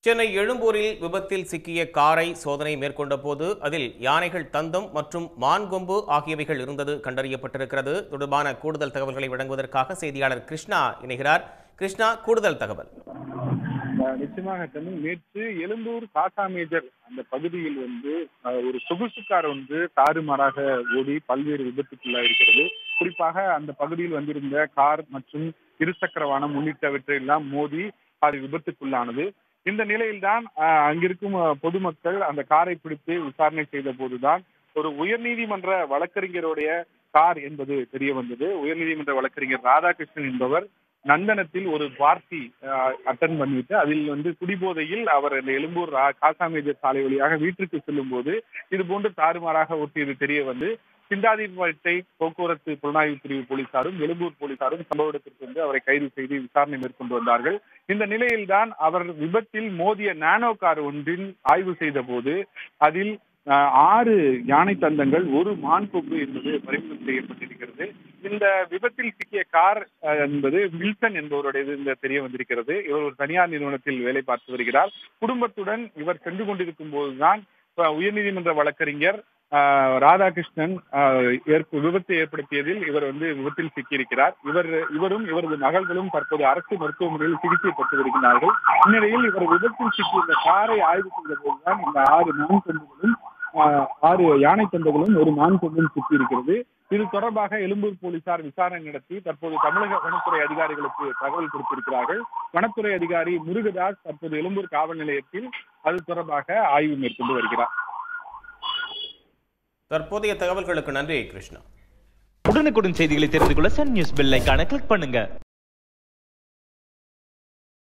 சென்னை எழும்பூரில் விபத்தில் சிக்கிய காரை சோதனை மேற்கொண்ட போது அதில் யானைகள் தந்தம் மற்றும் மான்கொம்பு ஆகியவைகள் இருந்தது கண்டறியப்பட்டிருக்கிறது தொடர்பான கூடுதல் தகவல்களை வழங்குவதற்காக செய்தியாளர் கிருஷ்ணா இணைகிறார் கிருஷ்ணா கூடுதல் தகவல் அஹ் நிச்சயமாக தமிழ் நேற்று எழும்பூர் காசா மேஜர் அந்த பகுதியில் வந்து அஹ், ஒரு சொகுசு கார் வந்து தாறுமாறாக ஓடி பல்வேறு விபத்துக்குள்ளாக இருக்கிறது குறிப்பாக அந்த பகுதியில் வந்திருந்த கார் மற்றும் இருசக்கர வாகனம் உள்ளிட்டவற்றை எல்லாம் மோதி அது விபத்துக்குள்ளானது இந்த நிலையில்தான் அஹ், அங்கிருக்கும் அஹ், பொதுமக்கள் அந்த காரை பிடித்து விசாரணை செய்த போதுதான் ஒரு உயர்நீதிமன்ற வழக்கறிஞருடைய கார் என்பது தெரிய வந்தது உயர்நீதிமன்ற வழக்கறிஞர் ராதாகிருஷ்ணன் என்பவர் நந்தனத்தில் ஒரு பார்ட்டி அட்டன் பண்ணிட்டு அதில் வந்து குடிபோதையில் அவர் இந்த எழும்பூர் ரா- காசாமேஜர் சாலை வழியாக வீட்டிற்கு செல்லும் போது இது போன்று தாறுமாறாக ஓட்டியது தெரிய வந்து சிந்தாதிப்பேட்டை போக்குவரத்து புலனாய்வு பிரிவு போலீசாரும் எழும்பூர் போலீசாரும் சம்பவ இடத்திற்கு வந்து அவரை கைது செய்து விசாரணை மேற்கொண்டு வந்தார்கள் இந்த நிலையில்தான் அவர் விபத்தில் மோதிய நானோ கார் ஒன்றில் ஆய்வு செய்த போது அதில் அஹ், ஆறு யானை தந்தங்கள் ஒரு மான் கொம்பு என்பது பறிமுதல் செய்யப்பட்டிருக்கிறது இந்த விபத்தில் சிக்கிய கார் அஹ், என்பது வில்சன் என்பவருடையது இந்த தெரிய வந்திருக்கிறது இவர் ஒரு தனியார் நிறுவனத்தில் வேலை பார்த்து வருகிறார் குடும்பத்துடன் இவர் சென்று கொண்டிருக்கும் போதுதான் அஹ், உயர்நீதிமன்ற வழக்கறிஞர் அஹ், ராதாகிருஷ்ணன் அஹ், ஏற்ப- விபத்து ஏற்படுத்தியதில் இவர் வந்து விபத்தில் சிக்கியிருக்கிறார் இவர் இவரும் இவரது மகள்களும் தற்போது அரசு மருத்துவமனையில் சிகிச்சை பெற்று வருகிறார்கள் இந்நிலையில் இவர் விபத்தில் சிக்கிய இந்த காரை ஆய்வு செய்த போதுதான் இந்த ஆறு மான் கொம்புகளும் ஆஹ், ஆறு யானை தந்தங்களும் ஒரு மான் கொம்பும் சிக்கியிருக்கிறது இது தொடர்பாக எழும்பூர் போலீசார் விசாரணை நடத்தி தற்போது தமிழக வனத்துறை அதிகாரிகளுக்கு தகவல் கொடுத்திருக்கிறார்கள் வனத்துறை அதிகாரி முருகதாஸ் தற்போது எழும்பூர் காவல் நிலையத்தில் அது தொடர்பாக ஆய்வு மேற்கொண்டு வருகிறார் தற்போதைய தகவல்களுக்கு நன்றி கிருஷ்ணா உடனுக்குடன் செய்திகளை தெரிந்து கொள்ள சன் நியூஸ் பெல் ஐகானை கிளிக் பண்ணுங்க